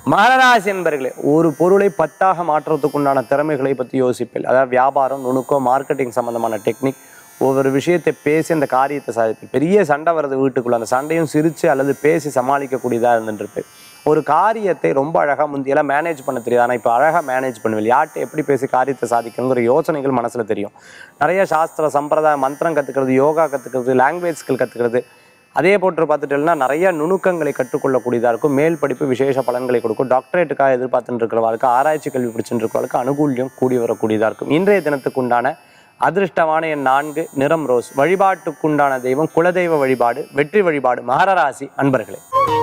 மகராசி என்பர்களே ஒரு பொருளை பத்தாக மாற்றுறதுக்கு உண்டான திறமைகளை பற்றி யோசிப்பில் அதாவது வியாபாரம் நுணுக்கம் மார்க்கெட்டிங் சம்பந்தமான டெக்னிக் ஒவ்வொரு விஷயத்தை பேசி அந்த காரியத்தை சாதிப்பேன் பெரிய சண்டை வருது வீட்டுக்குள்ள அந்த சண்டையும் சிரித்து அல்லது பேசி சமாளிக்கக்கூடியதாக இருந்துருப்பேன் ஒரு காரியத்தை ரொம்ப அழகாக முந்தியெல்லாம் மேனேஜ் பண்ண தெரியாது ஆனால் இப்போ அழகாக மேனேஜ் பண்ணுவேன் யார்கிட்ட எப்படி பேசி காரியத்தை சாதிக்கணுங்கிற யோசனைகள் மனசில் தெரியும் நிறைய சாஸ்திர சம்பிரதாய மந்திரம் கற்றுக்கிறது யோகா கற்றுக்கிறது லாங்குவேஜ் ஸ்கில் கற்றுக்கிறது அதே போன்று பார்த்துட்டோம்னா நிறைய நுணுக்கங்களை கற்றுக்கொள்ளக்கூடியதாக இருக்கும் மேல் படிப்பு விசேஷ பலன்களை கொடுக்கும் டாக்டரேட்டுக்காக எதிர்பார்த்துட்டு இருக்கிறவர்களுக்கு ஆராய்ச்சி கல்வி பிடிச்சிட்டு இருக்கிறவர்களுக்கு அனுகூல்யம் கூடி வரக்கூடியதாக இருக்கும் இன்றைய தினத்துக்கு உண்டான அதிர்ஷ்டமான எண் நான்கு நிறம் ரோஸ் வழிபாட்டுக்குண்டான தெய்வம் குலதெய்வ வழிபாடு வெற்றி வழிபாடு மகர ராசி அன்பர்களே